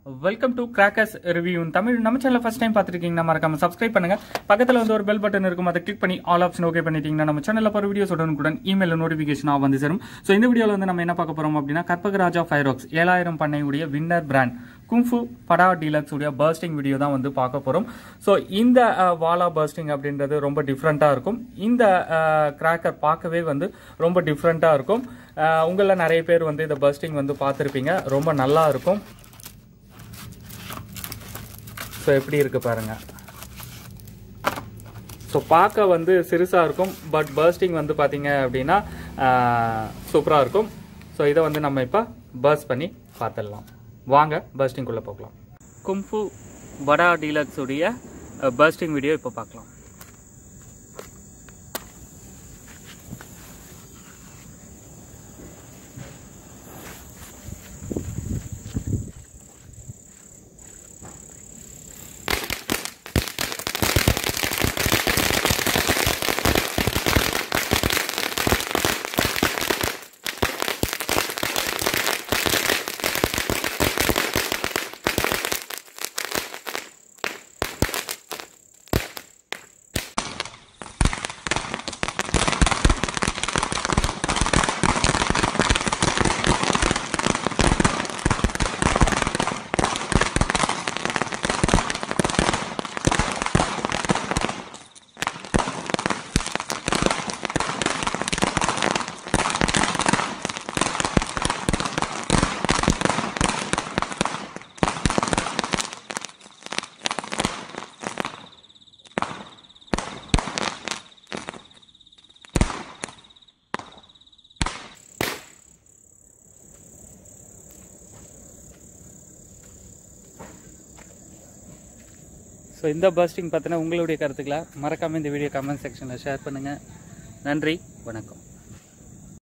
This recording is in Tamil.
welcome to crackers review Tamil நம்ம சேனல் ஃபர்ஸ்ட் டைம் பார்த்துருக்கீங்கன்னா மறக்காம சப்ஸ்கிரைப் பண்ணுங்க பக்கத்தில் வந்து ஒரு பெல் பட்டன் இருக்கும் அதை கிளிக் பண்ணி ஆல் ஆப்ஷன் ஓகே பண்ணிட்டீங்கன்னா நம்ம சேனலில் போகிற வீடியோஸ் உடனுக்குடன் இமெயில் நோட்டிஃபிகேஷனாக வந்து சேரும் ஸோ இந்த வீடியோவில் வந்து நம்ம என்ன பார்க்க போகிறோம் அப்படின்னா கற்பகராஜா ஃபைரோக்ஸ் ஏழாயிரம் பண்ணையுடைய வின்னர் பிராண்ட் குங்ஃபு படா டீலக்ஸ் உடைய பர்ஸ்டிங் வீடியோ தான் வந்து பார்க்க போகிறோம் ஸோ இந்த அஹ், வாலா பர்ஸ்டிங் அப்படின்றது ரொம்ப டிஃப்ரெண்ட்டாக இருக்கும் இந்த கிராக்கர் பார்க்கவே வந்து ரொம்ப டிஃப்ரெண்ட்டாக இருக்கும் உங்களில் நிறைய பேர் வந்து இந்த பர்ஸ்டிங் வந்து பார்த்துருப்பீங்க ரொம்ப நல்லா இருக்கும் ஸோ எப்படி இருக்கு பாருங்க ஸோ பார்க்க வந்து சிறுசாக இருக்கும் பட் பர்ஸ்டிங் வந்து பார்த்தீங்க அப்படின்னா சூப்பராக இருக்கும் ஸோ இதை வந்து நம்ம இப்போ பர்ஸ் பண்ணி பார்த்துடலாம் வாங்க பர்ஸ்டிங்குள்ளே போகலாம் கும்ஃபு படா டீலக்ஸ் உடைய பர்ஸ்டிங் வீடியோ இப்போ பார்க்கலாம் ஸோ இந்த பர்ஸ்டிங் பார்த்தீங்கன்னா உங்களுடைய கருத்துக்களை மறக்காமல் இந்த வீடியோ கமெண்ட் செக்ஷனில் ஷேர் பண்ணுங்கள் நன்றி வணக்கம்